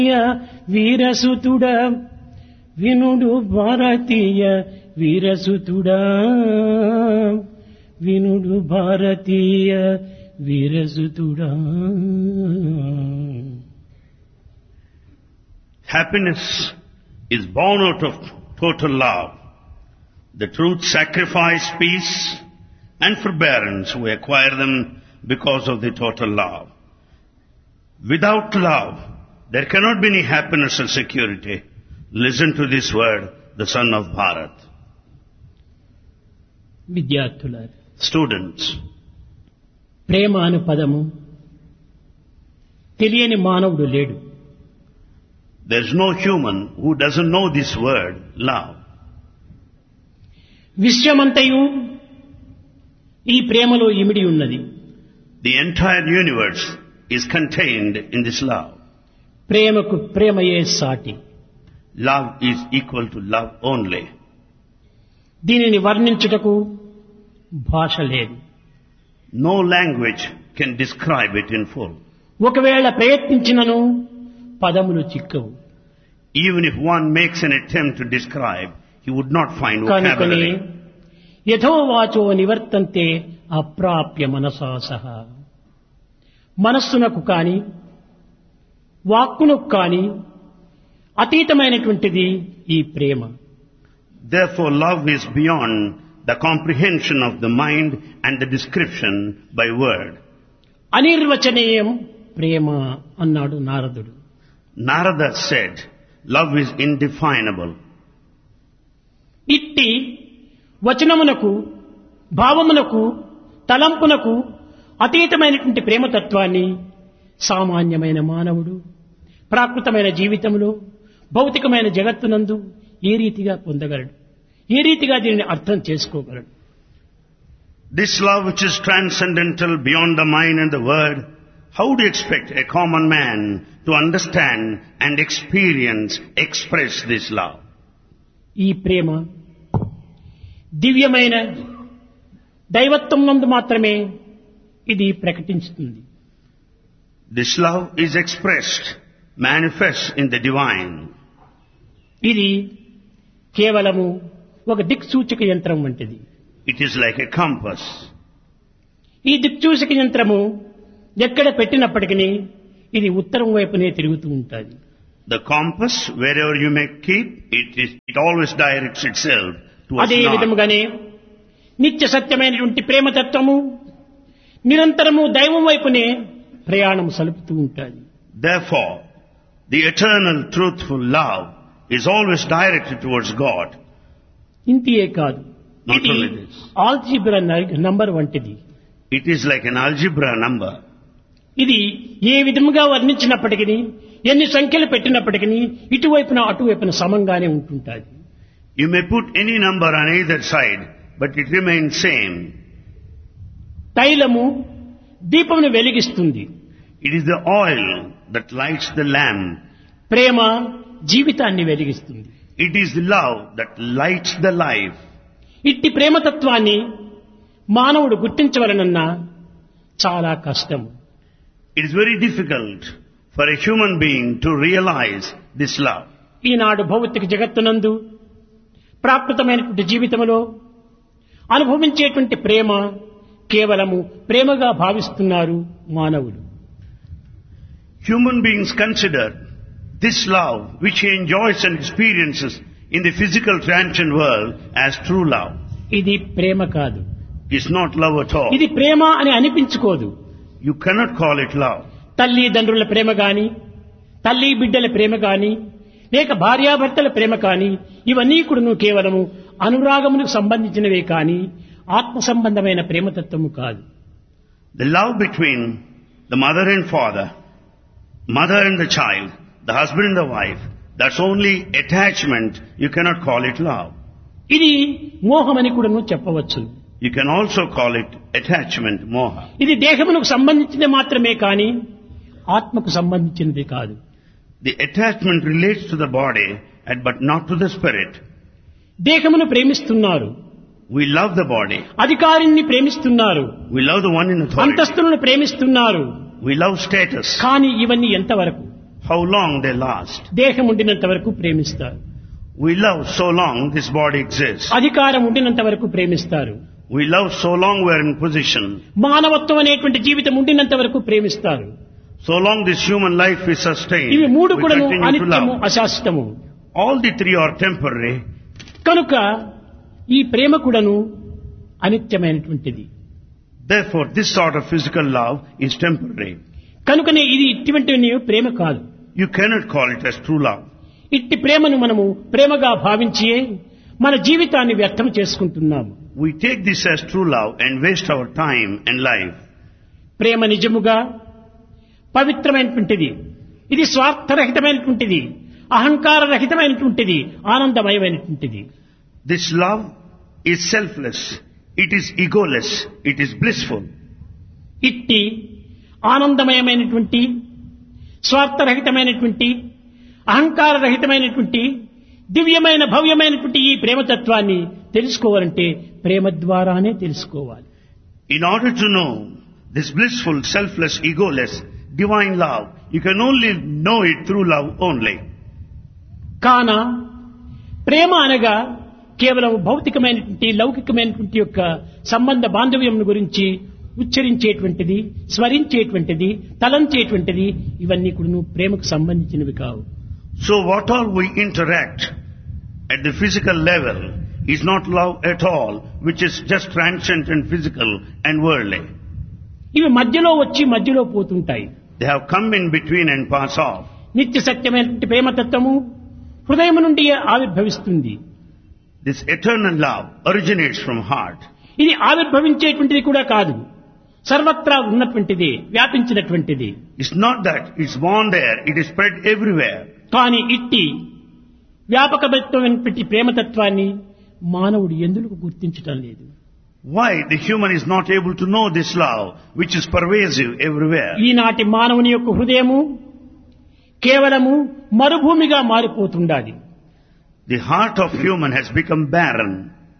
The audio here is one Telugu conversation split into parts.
వీరసుతుడ వినుడు భారతీయ వీరసుతుడా వినుడు భారతీయ వీరసుతుడా Happiness is born out of total love. The truth sacrifice, peace and forbearance, we acquire them because of the total love. Without love, there cannot be any happiness or security. Listen to this word, the son of Bharat. విద్యార్థులారు Students, ప్రేమ అను పదము తెలియని మానవుడు లేడు there's no human who doesn't know this word, love. విశ్వమంతయు ఈ ప్రేమలో ఇమిడి ఉన్నది The entire universe is contained in this love. ప్రేమకు ప్రేమయే సాటి Love is equal to love only. దీనిని వర్ణించుటకు భాష లేదు No language can describe it in full. ఒకవేళ ప్రయత్నించినను పదములు చిక్కవు Even if one makes an attempt to describe, he would not find కనుకనే vocabulary. యథోవాచో నివర్తంతే అప్రాప్య మనసా సహా మనస్సునకు కాని వాక్కునకు కాని అతీతమైనటువంటిది ఈ ప్రేమ Therefore, love is beyond the comprehension of the mind and the description by word. అనిర్వచనీయం ప్రేమ అన్నాడు నారదుడు Narada said, love is indefinable. ఇట్టి వచనమునకు భావమునకు తలంపునకు అతీతమైనటువంటి ప్రేమతత్వాన్ని సామాన్యమైన మానవుడు ప్రాకృతమైన జీవితంలో భౌతికమైన జగత్తునందు ఏ రీతిగా పొందగలడు ఏ రీతిగా దీనిని అర్థం చేసుకోగలడు This love which is transcendental beyond the mind and the word, how do you expect a common man to understand and experience, express this love? ఈ ప్రేమ దివ్యమైన దైవత్వం నందు మాత్రమే ఇది ప్రకటించుతుంది This love is expressed, manifest in the divine. ఇది కేవలము ఒక దిక్సూచక యంత్రం వంటిది It is like a compass. ఈ దిక్సూచక యంత్రము ఎక్కడ పెట్టినప్పటికీ ఇది ఉత్తరం వైపునే తిరుగుతూ ఉంటుంది The compass, wherever you may keep, it, is, it always directs itself towards అదే north. విధముగానే నిత్య సత్యమైనటువంటి ప్రేమతత్వము నిరంతరము దైవం వైపునే ప్రయాణం సలుపుతూ ఉంటుంది Therefore, the eternal truthful love is always directed towards God. ఇంతియే కాదు Not ఇది only this. ఆల్జీబ్రా నంబర్ వంటిది It is like an algebra number. ఇది ఏ విధముగా వర్ణించినప్పటికీ ఎన్ని సంఖ్యలు పెట్టినప్పటికీ ఇటువైపున అటువైపున సమంగానే ఉంటుంటుంది You may put any number on either side, but it remains same. తైలము దీపమును వెలిగిస్తుంది It is the oil that lights the lamp. ప్రేమ జీవితాన్ని వెలిగిస్తుంది It is the love that lights the life. ఇట్టి ప్రేమతత్వాన్ని మానవుడు గుర్తించవలనన్నా చాలా కష్టం It is very difficult for a human being to realize this love. ఈనాడు భౌతిక జగత్తునందు ప్రాకృతమైనటువంటి జీవితంలో అనుభవించేటువంటి ప్రేమ కేవలము ప్రేమగా భావిస్తున్నారు మానవులు Human beings consider this love which he enjoys and experiences in the physical transient world as true love. ఇది ప్రేమ కాదు It's not love at all. ఇది ప్రేమ అని అనిపించుకోదు You cannot call it love. తల్లిదండ్రుల ప్రేమ గాని తల్లి బిడ్డల ప్రేమ గాని లేక భార్యాభర్తల ప్రేమ కాని ఇవన్నీ కూడాను కేవలము అనురాగములకు సంబంధించినవే కాని ఆత్మ సంబంధమైన ప్రేమతత్వము కాదు The love between the mother and father, mother and the child, the husband and the wife, that's only attachment. You cannot call it love. ఇది మోహమని కూడాను చెప్పవచ్చు You can also call it attachment, moha. ఇది దేహమునకు సంబంధించినది మాత్రమే కాని ఆత్మకు సంబంధించినది కాదు The attachment relates to the body and but not to the spirit. దేహమును ప్రేమిస్తున్నారు We love the body. అధికారిని ప్రేమిస్తున్నారు We love the one in authority. అంతస్తులను ప్రేమిస్తున్నారు We love status. కానీ ఇవన్నీ ఎంతవరకు how long they last. దేహం ఉండినంత వరకు ప్రేమిస్తారు We love so long this body exists. అధికారం ఉండినంత వరకు ప్రేమిస్తారు We love so long we're in position. మానవత్వం అనేటువంటి జీవితం ఉండినంత వరకు ప్రేమిస్తారు So long this human life is sustained, ఇవి మూడు we కూడాను continue to అనిత్యము love. అశాశ్వతము All the three are temporary. కనుక ఈ ప్రేమ కూడాను అనిత్యమైనటువంటిది Therefore, this sort of physical love is temporary. కనుకనే ఇది ఇటువంటి ప్రేమ కాదు You cannot call it as true love. ఇట్టి ప్రేమను మనము ప్రేమగా భావించియే మన జీవితాన్ని వ్యర్థం చేసుకుంటున్నాము We take this as true love and waste our time and life. ప్రేమ నిజముగా పవిత్రమైనటువంటిది ఇది స్వార్థరహితమైనటువంటిది అహంకార రహితమైనటువంటిది ఆనందమయమైనటువంటిది This love is selfless. It is egoless. It is blissful. ఇట్టి ఆనందమయమైనటువంటి స్వార్థరహితమైనటువంటి అహంకార రహితమైనటువంటి దివ్యమైన భవ్యమైనటువంటి ఈ ప్రేమతత్వాన్ని తెలుసుకోవాలంటే ప్రేమ ద్వారానే తెలుసుకోవాలి In order to know this blissful, selfless, egoless, divine love, you can only know it through love only. కాన ప్రేమ అనగా కేవలం భౌతికమైనటువంటి లౌకికమైనటువంటి యొక్క సంబంధ బాంధవ్యం గురించి ఉచ్చరించేటువంటిది స్మరించేటువంటిది తలంచేటువంటిది ఇవన్నీ కూడా ప్రేమకు సంబంధించినవి కావు So what all we interact at the physical level is not love at all, which is just transient and physical and worldly. ఇవి మధ్యలో వచ్చి మధ్యలో పోతుంటాయి They have come in between and pass off. నిత్య సత్యమైనటువంటి ప్రేమతత్వము హృదయం నుండి ఆవిర్భవిస్తుంది This eternal love originates from heart. ఇది ఆవిర్భవించేటువంటిది కూడా కాదు సర్వత్రా ఉన్నటువంటిది వ్యాపించినటువంటిది It's not that it's born there, it is spread everywhere. కానీ ఇట్టి వ్యాపకమైనటువంటి ప్రేమతత్వాన్ని మానవుడు ఎందుకు గుర్తించటం లేదు Why the human is not able to know this love, which is pervasive everywhere? ఈనాటి మానవుని యొక్క హృదయము కేవలము మరుభూమిగా మారిపోతుండాలి The heart of human has become barren.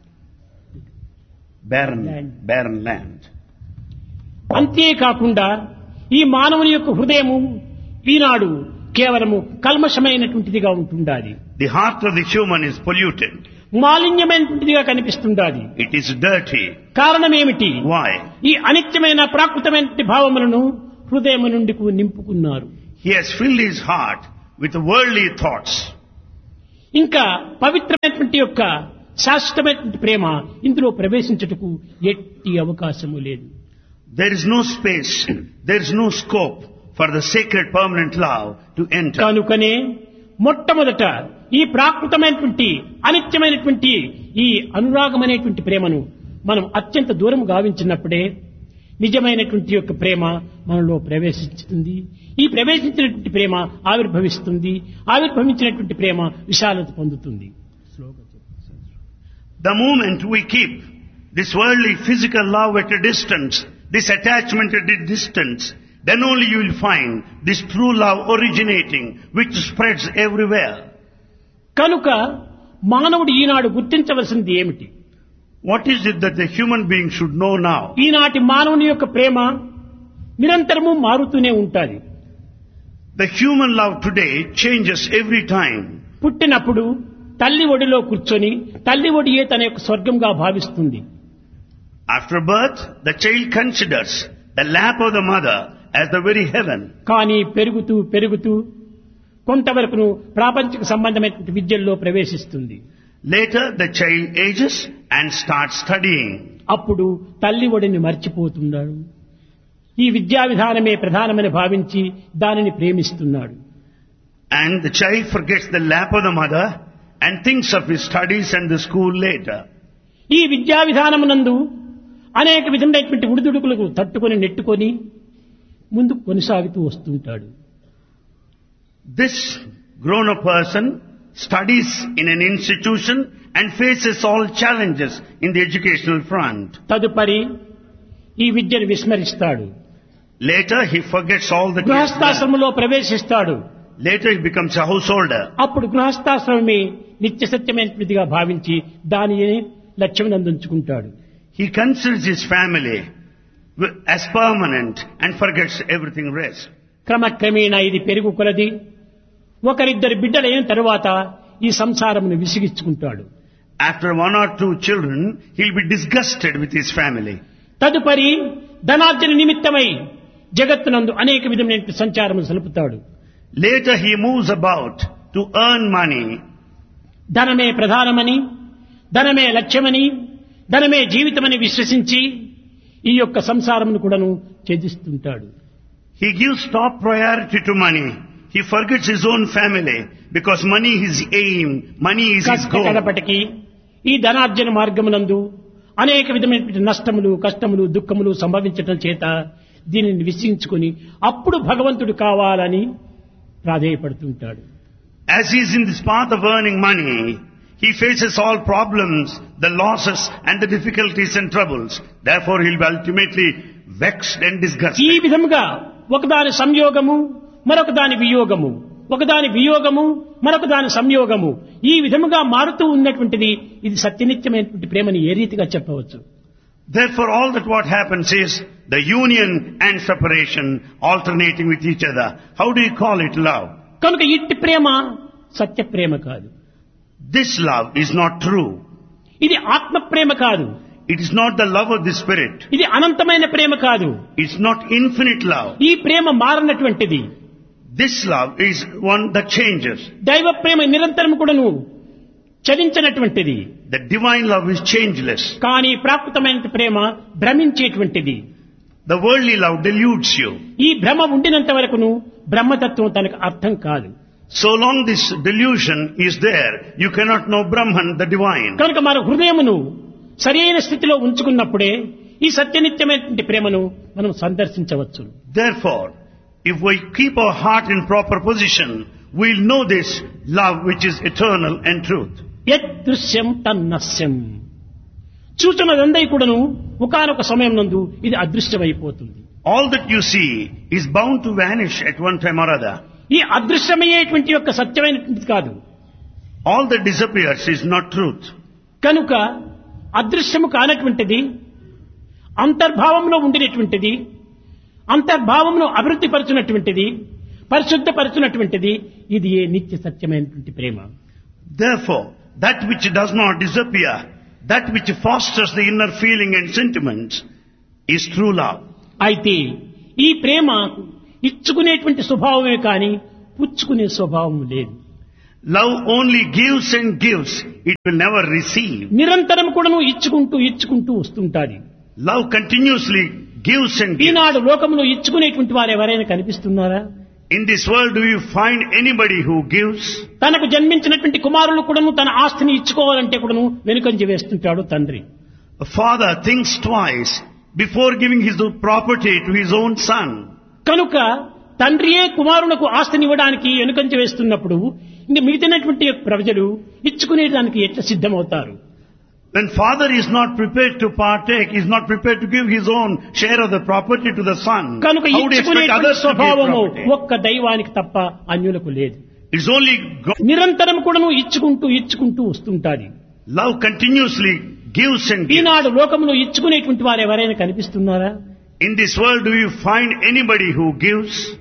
Barren, Land. barren land. అంతేకాకుండా ఈ మానవుని యొక్క హృదయము ఈనాడు కేవలము కల్మషమైనటువంటిదిగా ఉంటుండాలి The heart of the human is polluted. మాలిన్యమైనటువంటిదిగా కనిపిస్తుండాలి It is dirty. కారణం ఏమిటి Why? ఈ అనిత్యమైన ప్రాకృతమైనటువంటి భావములను హృదయం నుండి నింపుకున్నారు He has filled his heart with worldly thoughts. ఇంకా పవిత్రమైనటువంటి యొక్క శాశ్వతమైనటువంటి ప్రేమ ఇందులో ప్రవేశించుటకు ఎట్టి అవకాశము లేదు There is no space, there is no scope for the sacred permanent love to enter. కనుకనే మొట్టమొదట ఈ ప్రాకృతమైనటువంటి అనిత్యమైనటువంటి ఈ అనురాగం అనేటువంటి ప్రేమను మనం అత్యంత దూరం గావించినప్పుడే నిజమైనటువంటి యొక్క ప్రేమ మనలో ప్రవేశిస్తుంది ఈ ప్రవేశించినటువంటి ప్రేమ ఆవిర్భవిస్తుంది ఆవిర్భవించినటువంటి ప్రేమ విశాలత పొందుతుంది The moment we keep this worldly physical love at a distance, this attachment at a distance, then only you will find this true love originating, which spreads everywhere. కనుక మానవుడు ఈనాడు గుర్తించవలసింది ఏమిటి What is it that the human being should know now? ఈనాటి మానవుని యొక్క ప్రేమ నిరంతరము మారుతూనే ఉంటుంది The human love today changes every time. పుట్టినప్పుడు తల్లి ఒడిలో కూర్చొని తల్లి ఒడియే తన యొక్క స్వర్గంగా భావిస్తుంది After birth, the child considers the lap of the mother as the very heaven. కానీ పెరుగుతూ పెరుగుతూ కొంతవరకును ప్రాపంచిక సంబంధమైనటువంటి విద్యల్లో ప్రవేశిస్తుంది Later, the child ages and starts studying. అప్పుడు తల్లి ఒడిని మర్చిపోతున్నాడు ఈ విద్యా విధానమే ప్రధానమని భావించి దానిని ప్రేమిస్తున్నాడు And the child forgets the lap of the mother and thinks of his studies and the school later. ఈ విద్యా విధానమునందు అనేక విధమైనటువంటి ఉడిదుడుకులకు తట్టుకొని నెట్టుకొని ముందుకు కొనసాగుతూ వస్తుంటాడు This grown-up person studies in an institution and faces all challenges in the educational front. తదుపరి ఈ విద్యను విస్మరిస్తాడు Later, he forgets all that he has done. గృహస్థాశ్రమంలో ప్రవేశిస్తాడు Later, he becomes a householder. అప్పుడు గృహస్థాశ్రమమే నిత్య సత్యమైనదిగా భావించి దానిని లక్ష్యం అందించుకుంటాడు He considers his family wi- as permanent and forgets everything rest. క్రమక్రమేణా ఇది పెరుగు కొలది ఒకరిద్దరు బిడ్డలైన తరువాత ఈ సంసారమును విసిగించుకుంటాడు After one or two children, he'll be disgusted with his family. తదుపరి ధనార్జన నిమిత్తమై జగత్తునందు అనేక విధమైన సంచారము సలుపుతాడు Later he moves about to earn money. ధనమే ప్రధానమని ధనమే లక్ష్యమని ధనమే జీవితమని విశ్వసించి ఈ యొక్క సంసారమును కూడాను త్యజిస్తుంటాడు He gives top priority to money. He forgets his own family because money is his aim, money is his కష్ట goal. కడపటికి ఈ ధనార్జన మార్గమునందు అనేక విధమైన నష్టములు కష్టములు దుఃఖములు సంభవించటం చేత దీనిని విశ్వించుకొని అప్పుడు భగవంతుడు కావాలని ప్రాధేయపడుతుంటాడు As he is in this path of earning money, he faces all problems, the losses and the difficulties and troubles. Therefore he'll be ultimately vexed and disgusted. ఈ విధముగా ఒకదాని సంయోగము మరొక దాని వియోగము ఒకదాని వియోగము మరొక దాని సంయోగము ఈ విధముగా మారుతూ ఉన్నటువంటిది ఇది సత్యనిత్యమైనటువంటి ప్రేమని ఏ రీతిగా చెప్పవచ్చు Therefore all that what happens is the union and separation alternating with each other. How do you call it love? కనుక ఇట్టి ప్రేమ సత్య ప్రేమ కాదు This love is not true. ఇది ఆత్మ ప్రేమ కాదు It is not the love of the spirit. ఇది అనంతమైన ప్రేమ కాదు It's not infinite love. ఈ ప్రేమ మారనటువంటిది This love is one that changes. దైవ ప్రేమ నిరంతరం కూడాను చలించినటువంటిది The divine love is changeless. కానీ ప్రాకృతమైన ప్రేమ భ్రమించేటువంటిది The worldly love deludes you. ఈ భ్రమ ఉండినంత వరకును బ్రహ్మతత్వం తనకు అర్థం కాదు So long this delusion is there, you cannot know Brahman, the divine. కనుక మన హృదయమును సరైన స్థితిలో ఉంచుకున్నప్పుడే ఈ సత్యనిత్యమైనటువంటి ప్రేమను మనం సందర్శించవచ్చు Therefore, if we keep our heart in proper position, we'll know this love which is eternal and truth. యదృశ్యం తన్నస్యం చూచున్నదందరి కూడాను ఒకనొక సమయం నందు ఇది అదృశ్యమైపోతుంది All that you see is bound to vanish at one time or other. ఈ అదృశ్యమయ్యేటువంటి యొక్క సత్యమైనటువంటిది కాదు All that disappears is not truth. కనుక అదృశ్యము కానటువంటిది అంతర్భావంలో ఉండినటువంటిది అంతర్భావంలో అభివృద్ధి పరచునటువంటిది పరిశుద్ధపరచునటువంటిది ఇది ఏ నిత్య సత్యమైనటువంటి ప్రేమ Therefore, that which does not disappear, that which fosters the inner feeling and sentiments, is true love. అయితే ఈ ప్రేమ ఇచ్చుకునేటువంటి స్వభావమే కానీ పుచ్చుకునే స్వభావం లేదు Love only gives and gives, it will never receive. నిరంతరం కూడాను ఇచ్చుకుంటూ ఇచ్చుకుంటూ వస్తుంటాది Love continuously gives and gives. ఈనాడు లోకములో ఇచ్చుకునేటువంటి వారు ఎవరైనా కనిపిస్తున్నారా In this world, do you find anybody who gives? తనకు జన్మించినటువంటి కుమారులు కూడాను తన ఆస్తిని ఇచ్చుకోవాలంటే కూడాను వెనుకంజ వేస్తుంటాడు తండ్రి A father thinks twice before giving his property to his own son. కనుక తండ్రియే కుమారులకు ఆస్తిని ఇవ్వడానికి వెనుకంజ వేస్తున్నప్పుడు ఇంక మిగతానటువంటి ప్రజలు ఇచ్చుకునేదానికి ఎట్లా సిద్ధమవుతారు When father is not prepared to partake, is not prepared to give his own share of the property to the son, కనుక how do you expect ఇచ్చుకునేటువంటి others to give స్వభావము property? ఒక్క దైవానికి తప్ప అన్యులకు లేదు It's only God. నిరంతరం కూడాను ఇచ్చుకుంటూ ఇచ్చుకుంటూ వస్తుంటాది Love continuously gives and gives. ఈనాడు లోకములో ఇచ్చుకునేటువంటి వారు ఎవరైనా కనిపిస్తున్నారా In this world, do you find anybody who gives?